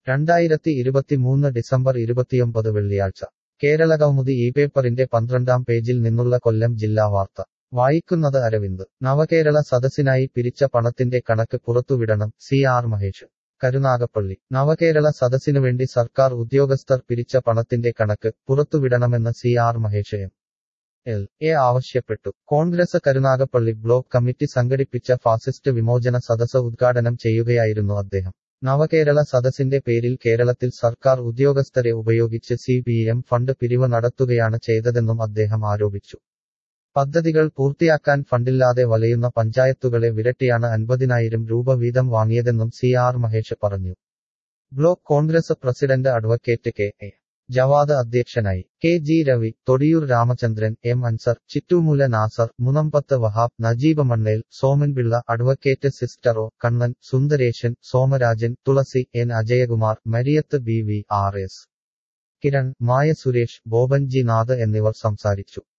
രണ്ടായിരത്തി ഇരുപത്തിമൂന്ന് ഡിസംബർ ഇരുപത്തിയൊമ്പത് വെള്ളിയാഴ്ച കേരള കൗമുദി ഈ പേപ്പറിന്റെ പന്ത്രണ്ടാം പേജിൽ നിന്നുള്ള കൊല്ലം ജില്ലാ വാർത്ത വായിക്കുന്നത് അരവിന്ദ് നവകേരള സദസ്സിനായി പിരിച്ച പണത്തിന്റെ കണക്ക് പുറത്തുവിടണം സി ആർ മഹേഷ് കരുനാഗപ്പള്ളി നവകേരള സദസ്സിനുവേണ്ടി സർക്കാർ ഉദ്യോഗസ്ഥർ പിരിച്ച പണത്തിന്റെ കണക്ക് പുറത്തുവിടണമെന്ന് C R Mahesh M L A ആവശ്യപ്പെട്ടു കോൺഗ്രസ് കരുനാഗപ്പള്ളി ബ്ലോക്ക് കമ്മിറ്റി സംഘടിപ്പിച്ച ഫാസിസ്റ്റ് വിമോചന സദസ്സ് ഉദ്ഘാടനം ചെയ്യുകയായിരുന്നു അദ്ദേഹം നവകേരള സദസ്സിന്റെ പേരിൽ കേരളത്തിൽ സർക്കാർ ഉദ്യോഗസ്ഥരെ ഉപയോഗിച്ച് സി പി എം ഫണ്ട് പിരിവ് നടത്തുകയാണ് ചെയ്തതെന്നും അദ്ദേഹം ആരോപിച്ചു പദ്ധതികൾ പൂർത്തിയാക്കാൻ ഫണ്ടില്ലാതെ വലയുന്ന പഞ്ചായത്തുകളെ വിരട്ടിയാണ് അൻപതിനായിരം രൂപ വീതം വാങ്ങിയതെന്നും സി ആർ മഹേഷ് പറഞ്ഞു block Congress president advocate K A Jawad അധ്യക്ഷനായി K G Ravi Thodiyoor Ramachandran M Ansar Chittumoola Nasar Munambath Wahab Najeeb Mannel Somanpillai advocate സിസ്റ്ററോ Kannan Sundaresan Somarajan Thulasi N Ajayakumar Mariyath B V R S Kiran Maya Suresh Boban G Nath എന്നിവർ സംസാരിച്ചു